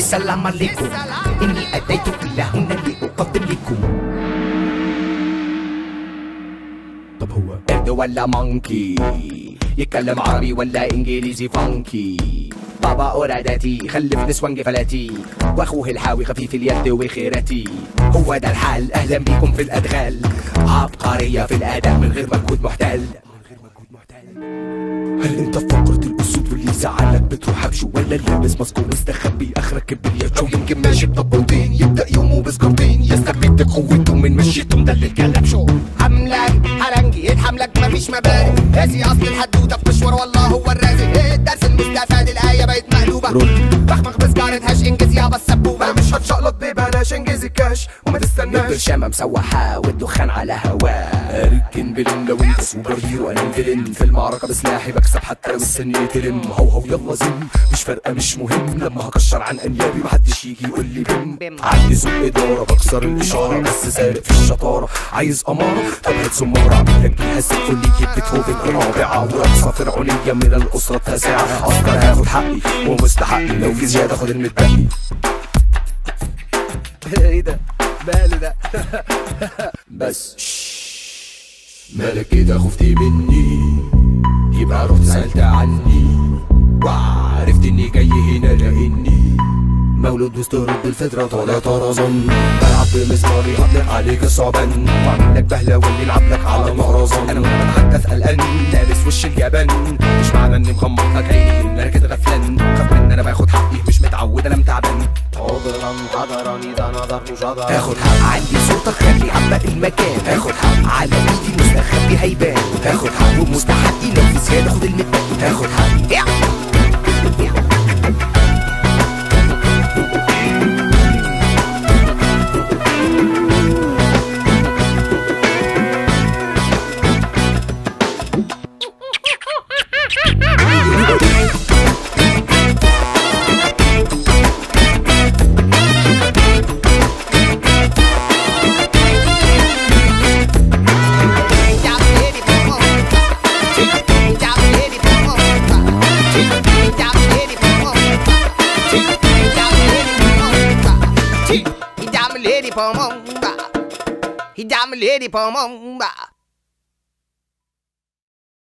السلام عليكم إني أتيت إلى هنا لأقدم لكم طب هو قرد ولا مونكي يتكلم عربي ولا انجليزي فانكي بابا اورادتي خلف نسوان فلاتي واخوه الحاوي خفيف اليد وخيرتي هو ده الحال اهلا بيكم في الادغال عبقرية في الاداء من غير مجهود محتل هل انت في فقرة الاسود واللي زعلك بتروح حبشه ولا لابس ماسك ومستخبي اخرك كبريات او يمكن ماشي بطبلتين يبدا يومه بسكرتين يستفيد قوته من مشيته مدلل كلبشه حملك حرنجي حملك مفيش مبادئ هذه اصل الحدوته في مشوار والله هو الرازق الدرس المستفاد الايه بقت مقلوبه بخمخ بسجارة هاش انجز يابا السبوبه مش هتشقلط ببلاش انجز الكاش وما تستناش البرشامة مسوحة والدخان على هواه اركن بلين لو انت سوبر هيرو انا الفيلن في المعركة بسلاحي بكسب حتى لو السن يترم هو هو يلا زم مش فارقة مش مهم لما هكشر عن انيابي محدش يجي يقول لي بم عندي ذوق ادارة بكسر الاشارة بس سارق في الشطارة عايز امارة طب هات زمارة اعمل لك جهاز كلية بيتهوفن الرابعة ورقصة فرعونية من الاسرة التاسعة اقدر هاخد حقي ومستحقي لو في زيادة خد المتبقي ايه ده ماله ده بس مالك كده خفتي مني يبقى رحت سألت عني وعرفت اني جاي هنا لاني مولود وسط رد الفطرة طالع طرزان بلعب بمسماري هطلق عليك الصعبان واعمل لك بهلة واللي يلعب لك على مهرزان انا وانا بتحدث قلقان لابس وش اليابان مش معنى اني مغمض لك عيني ان انا كده غفلان خاف من ان انا باخد حقي مش متعود انا متعبان عذرا حضرني ده نظر مجدر اخد حق عندي صوتك خلي عبق المكان اخد حق على ايدي مستخبي هيبان اخد حق ومستحقي لو في زياده خد المتبقي اخد حق He got me lady pom pom. He got me lady pom pom.